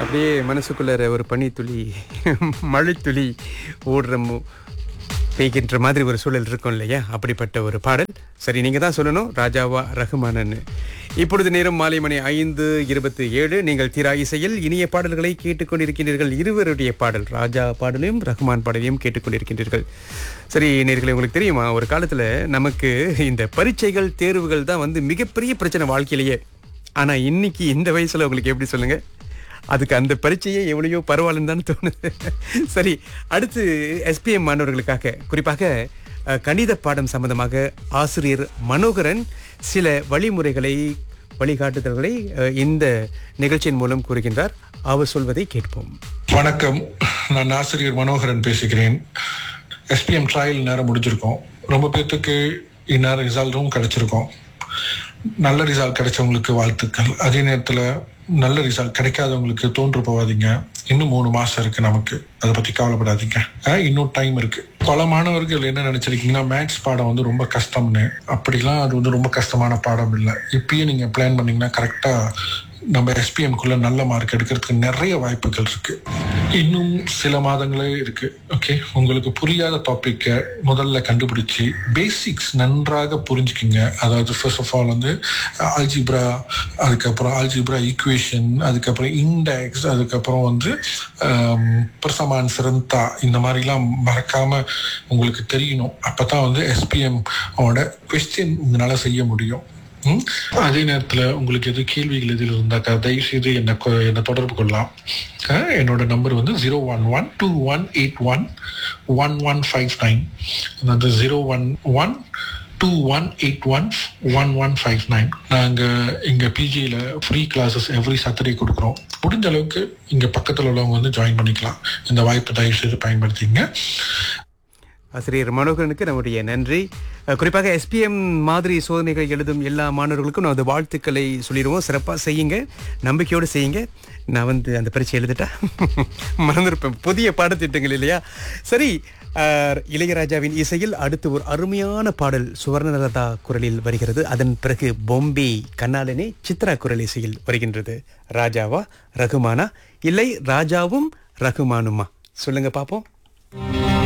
அப்படியே மனசுக்குள்ளார ஒரு பனித்துளி மழைத்துளி ஓடுற மு- பெய்கின்ற மாதிரி ஒரு சூழல் இருக்கும் இல்லையா அப்படிப்பட்ட ஒரு பாடல் சரி நீங்க தான் சொல்லணும் ராஜாவா ரகுமானன்னு இப்பொழுது நேரம் மாலை மணி ஐந்து இருபத்தி ஏழு நீங்கள் தீரா இசையில் இனிய பாடல்களை கேட்டுக்கொண்டிருக்கின்றீர்கள் இருவருடைய பாடல் ராஜா பாடலையும் ரகுமான் பாடலையும் கேட்டுக்கொண்டிருக்கின்றீர்கள் சரி நேர்களே உங்களுக்கு தெரியுமா ஒரு காலத்துல நமக்கு இந்த பரீட்சைகள் தேர்வுகள் தான் வந்து மிகப்பெரிய பிரச்சனை வாழ்க்கையிலேயே ஆனா இன்னைக்கு இந்த வயசுல உங்களுக்கு எப்படி சொல்லுங்க அதுக்கு அந்த பரீட்சையே எவ்வளையோ பரவாயில்லன்னு தான் தோணுது சரி அடுத்து எஸ்பிஎம் மாணவர்களுக்காக குறிப்பாக அஹ், கணித பாடம் சம்பந்தமாக ஆசிரியர் மனோகரன் சில வழிமுறைகளை வழிகாட்டுதல்களை அஹ், இந்த நிகழ்ச்சியின் மூலம் கூறுகின்றார் அவர் சொல்வதை கேட்போம் வணக்கம் நான் ஆசிரியர் மனோகரன் பேசுகிறேன் எஸ்பிஎம் ட்ரையல் நேரம் முடிஞ்சிருக்கோம் ரொம்ப பேர்த்துக்கு இந்நேரம் ரிசல்ட்டும் கிடைச்சிருக்கோம் நல்ல ரிசல்ட் கிடைச்சவங்களுக்கு வாழ்த்துக்கள் அதே நேரத்தில் நல்ல ரிசல்ட் கிடைக்காதவங்களுக்கு தோன்று போகாதீங்க இன்னும் மூணு மாசம் இருக்கு நமக்கு அதை பத்தி கவலைப்படாதீங்க அஹ் இன்னும் டைம் இருக்கு பல மாணவர்கள் என்ன நினைச்சிருக்கீங்கன்னா மேத்ஸ் பாடம் வந்து ரொம்ப கஷ்டம்னு அப்படிலாம் அது வந்து ரொம்ப கஷ்டமான பாடம் இல்லை இப்பயே நீங்க பிளான் பண்ணீங்கன்னா கரெக்டா நம்ம எஸ்பிஎம்குள்ள நல்ல மார்க் எடுக்கிறதுக்கு நிறைய வாய்ப்புகள் இருக்கு இன்னும் சில மாதங்களே இருக்கு ஓகே உங்களுக்கு புரியாத டாபிக்கை முதல்ல கண்டுபிடிச்சு பேசிக்ஸ் நன்றாக புரிஞ்சுக்கிங்க அதாவது ஃபர்ஸ்ட் ஆஃப் ஆல் வந்து ஆல்ஜிப்ரா அதுக்கப்புறம் ஆல்ஜிப்ரா ஈக்குவேஷன் அதுக்கப்புறம் இண்டெக்ஸ் அதுக்கப்புறம் வந்து பிரசமான் சிறந்தா இந்த மாதிரிலாம் மறக்காம உங்களுக்கு தெரியணும் அப்பதான் வந்து எஸ்பிஎம் ஓட கொஸ்டின் உங்களால செய்ய முடியும் ம்? அதே நேரத்துல உங்களுக்கு எது கேள்விகள் எதில் இருந்தாக்கா தயவு செய்து என்ன கொ- என்னை தொடர்பு கொள்ளலாம் அஹ், என்னோட நம்பர் வந்து zero one one two one eight one one one five nine அதாவது zero one one two one eight one one one five nine நாங்கள் இங்கே பிஜியில் ஃப்ரீ கிளாஸஸ் எவ்ரி சாட்டர்டே கொடுக்குறோம் முடிஞ்ச அளவுக்கு இங்கே பக்கத்தில் உள்ளவங்க வந்து ஜாயின் பண்ணிக்கலாம் இந்த வாய்ப்பை தயவு செய்து பயன்படுத்திங்க ஆசிரியர் மனோகரனுக்கு நம்முடைய நன்றி அஹ், குறிப்பாக எஸ்பிஎம் மாதிரி சோதனைகள் எழுதும் எல்லா மாணவர்களுக்கும் நான் அந்த வாழ்த்துக்களை சொல்லிடுவோம் சிறப்பாக செய்யுங்க நம்பிக்கையோடு செய்யுங்க நான் வந்து அந்த பரீட்சை எழுதிட்டா மறந்துருப்பேன் புதிய பாடத்திட்டங்கள் இல்லையா சரி அஹ், இளையராஜாவின் இசையில் அடுத்து ஒரு அருமையான பாடல் சுவர்ணலதா குரலில் வருகிறது அதன் பிறகு பொம்பே கண்ணாலனே சித்ரா குரல் இசையில் வருகின்றது ராஜாவா ரகுமானா இல்லை ராஜாவும் ரகுமானுமா சொல்லுங்க பாப்போம்